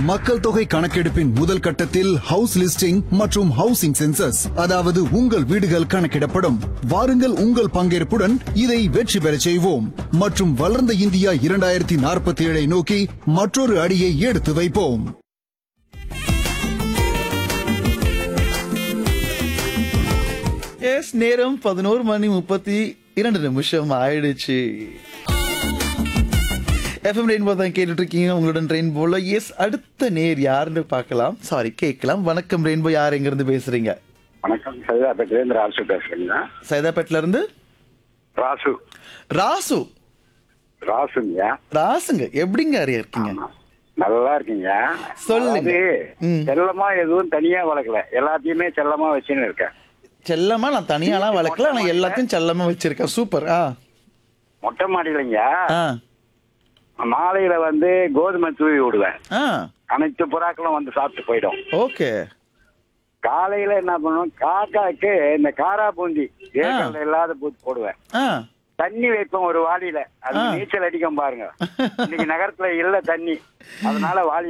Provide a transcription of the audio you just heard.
மக்கள் தொகை கணக்கெடுப்பின் முதல் கட்டத்தில் ஹவுஸ் லிஸ்டிங் மற்றும் ஹவுசிங் சென்சஸ் அதாவது உங்கள் வீடுகள் கணக்கிடப்படும் வாருங்கள் உங்கள் பங்கேற்புடன் இதை வெற்றி பெறச் செய்வோம் மற்றும் வளர்ந்த இந்தியா இரண்டாயிரத்தி நாற்பத்தி ஏழை நோக்கி மற்றொரு அடியை எடுத்து வைப்போம் எஸ் நேரம் பதினோரு மணி முப்பத்தி இரண்டு நிமிஷம் ஆயிடுச்சு எஃப்எம் ரெயின்போ தான் கேட்டுட்டு இருக்கீங்க உங்களுடன் ரெயின்போல எஸ் அடுத்த நேர் யாருன்னு பார்க்கலாம் சாரி கேட்கலாம் வணக்கம் ரெயின்போ யார் எங்க இருந்து பேசுறீங்க வணக்கம் சைதாப்பேட்டிலேருந்து ராசு பேசுறேங்க சைதாப்பேட்ல இருந்து ராசு ராசு ராசுங்க ராசுங்க எப்படிங்க அறிய இருக்கீங்க நல்லா இருக்கீங்க சொல்லுங்க. அதாவது, ம். செல்லமா எதுவும் தனியா வளர்க்கல எல்லாத்தையுமே செல்லமா வச்சுன்னு இருக்கேன் செல்லமா நான் தனியாலாம் வளர்க்கல ஆனா எல்லாத்தையும் செல்லமா வச்சிருக்கேன் சூப்பர் ஆ மொட்டை மாடியிலங்க ஆ மாலையில வந்து கோதுமை தூவி விடுவேன் ஆ அனைத்து புறாக்களும் வந்து சாப்பிட்டு போயிடும் ஓகே காலையில என்ன பண்ணுவோம் காக்காக்கு இந்த காரா பூந்தி ஏக்கல்ல இல்லாத பூச்சி போடுவேன் ஆ தண்ணி வைப்போம் ஒரு வாளியில அது ஆ. நீச்சல் அடிக்கும் பாருங்க இன்னைக்கு நகரத்துல இல்ல தண்ணி அதனால வாளி